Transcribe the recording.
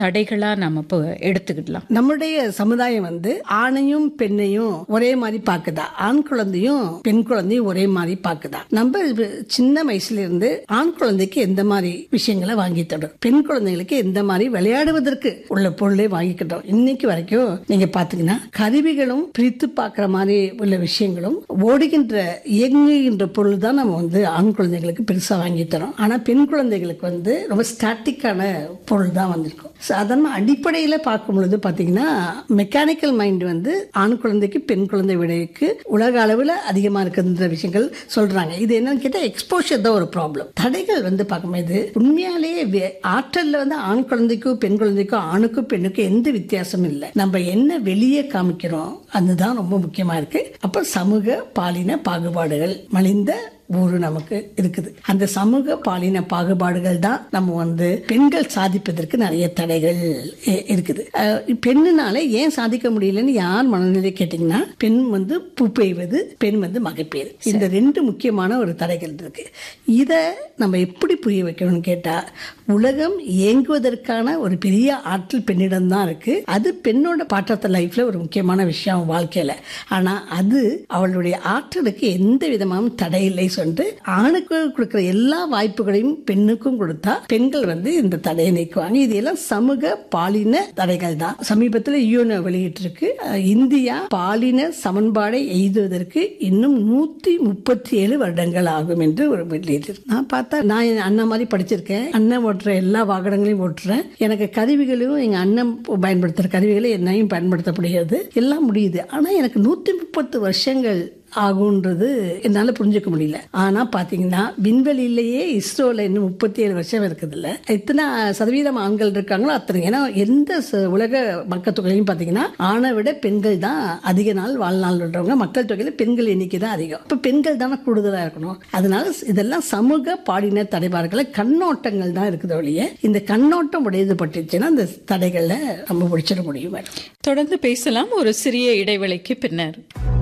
தடைகளா நம்ம இப்போ எடுத்துக்கிடலாம் நம்முடைய சமுதாயம் வந்து ஆணையும் பெண்ணையும் ஒரே மாதிரி பாக்குதா ஆண் குழந்தையும் பெண் குழந்தையும் ஒரே மாதிரி பாக்குதா நம்ம இது சின்ன வயசுல இருந்து ஆண் குழந்தைக்கு எந்த மாதிரி விஷயங்களை வாங்கி தரும் பெண் குழந்தைகளுக்கு எந்த மாதிரி விளையாடுவதற்கு உள்ள பொருளை வாங்கிக்கிட்டோம் இன்னைக்கு வரைக்கும் நீங்க பாத்தீங்கன்னா கருவிகளும் பிரித்து பார்க்கிற மாதிரி உள்ள விஷயங்களும் ஓடுகின்ற இயங்குகின்ற பொருள் தான் நம்ம வந்து ஆண் குழந்தைகளுக்கு பெருசா வாங்கி தரோம் ஆனா பெண் குழந்தைகளுக்கு வந்து ரொம்ப ஸ்டாட்டிக்கான பொருள் தான் வந்திருக்கும் சாதாரண அடிப்படையில பார்க்கும் பொழுது பாத்தீங்கன்னா மெக்கானிக்கல் மைண்ட் வந்து ஆண் குழந்தைக்கு பெண் குழந்தை விடைக்கு உலக அளவில் அதிகமா இருக்குன்ற விஷயங்கள் சொல்றாங்க இது என்னன்னு கேட்டா எக்ஸ்போஷர் தான் ஒரு ப்ராப்ளம் தடைகள் வந்து பார்க்கும்போது உண்மையாலேயே வே- ஆற்றல்ல வந்து ஆண் குழந்தைக்கும் பெண் குழந்தைக்கும் ஆணுக்கும் பெண்ணுக்கும் எந்த வித்தியாசமும் இல்லை நம்ம என்ன வெளியே காமிக்கிறோம் அதுதான் ரொம்ப முக்கியமா இருக்கு அப்ப சமூக பாலின பாகுபாடுகள் மலிந்த ஊரு நமக்கு இருக்குது அந்த சமூக பாலின பாகுபாடுகள் தான் நம்ம வந்து பெண்கள் சாதிப்பதற்கு நிறைய தடைகள் இ- இருக்குது அஹ் பெண்ணுனால ஏன் சாதிக்க முடியலன்னு யார் மனநிலை கேட்டீங்கன்னா பெண் வந்து பூ பெய்வது பெண் வந்து மகப்பேறு இந்த ரெண்டு முக்கியமான ஒரு தடைகள் இருக்கு இத நம்ம எப்படி புரிய வைக்கணும்னு கேட்டா உலகம் இயங்குவதற்கான ஒரு பெரிய ஆற்றல் பெண்ணிடம் தான் இருக்கு அது பெண்ணோட பாட்டத்த லைஃப்ல ஒரு முக்கியமான விஷயம் அவன் வாழ்க்கையில ஆனா அது அவளுடைய ஆற்றலுக்கு எந்த விதமான தடை இல்லை சொல்லிட்டு ஆணுக்கு கொடுக்கிற எல்லா வாய்ப்புகளையும் பெண்ணுக்கும் கொடுத்தா பெண்கள் வந்து இந்த தடையை நீக்குவாங்க இது எல்லாம் சமூக பாலின தடைகள் தான் சமீபத்தில் யூனோ வெளியிட்டிருக்கு அஹ், இந்தியா பாலின சமன்பாடை எய்துவதற்கு இன்னும் நூத்தி முப்பத்தி ஏழு வருடங்கள் ஆகும் என்று ஒரு வெளியிட்டு நான் பார்த்தா நான் என் அண்ணன் மாதிரி படிச்சிருக்கேன் அண்ணன் ஓட்டுற எல்லா வாகனங்களையும் ஓட்டுறேன் எனக்கு கருவிகளும் எங்க அண்ணன் பயன்படுத்துற கருவிகளை என்னையும் பயன்படுத்தப்படுகிறது எல்லாம் முடியுது ஆனா எனக்கு நூத்தி முப்பத்து வருஷங்கள் ஆகுன்றது என்னால புரிஞ்சுக்க முடியல ஆனா பாத்தீங்கன்னா விண்வெளியிலேயே இஸ்ரோல இன்னும் முப்பத்தி ஏழு வருஷம் இருக்குது இல்ல எத்தனை சதவீதம் ஆண்கள் இருக்காங்களோ அத்தனை ஏன்னா எந்த ச- உலக மக்கள் தொகையிலையும் பாத்தீங்கன்னா ஆணை விட பெண்கள் தான் அதிக நாள் வாழ்நாள் உள்ளவங்க மக்கள் தொகையில பெண்கள் எண்ணிக்கை தான் அதிகம் இப்ப பெண்கள் தானே கூடுதலா இருக்கணும் அதனால இதெல்லாம் சமூக பாலின தடைபாடுகளை கண்ணோட்டங்கள் தான் இருக்குது ஒழிய இந்த கண்ணோட்டம் உடையது பட்டுச்சுன்னா இந்த தடைகளை நம்ம முடிச்சிட முடியும் மேடம் தொடர்ந்து பேசலாம் ஒரு சிறிய இடைவேளைக்கு பின்னர்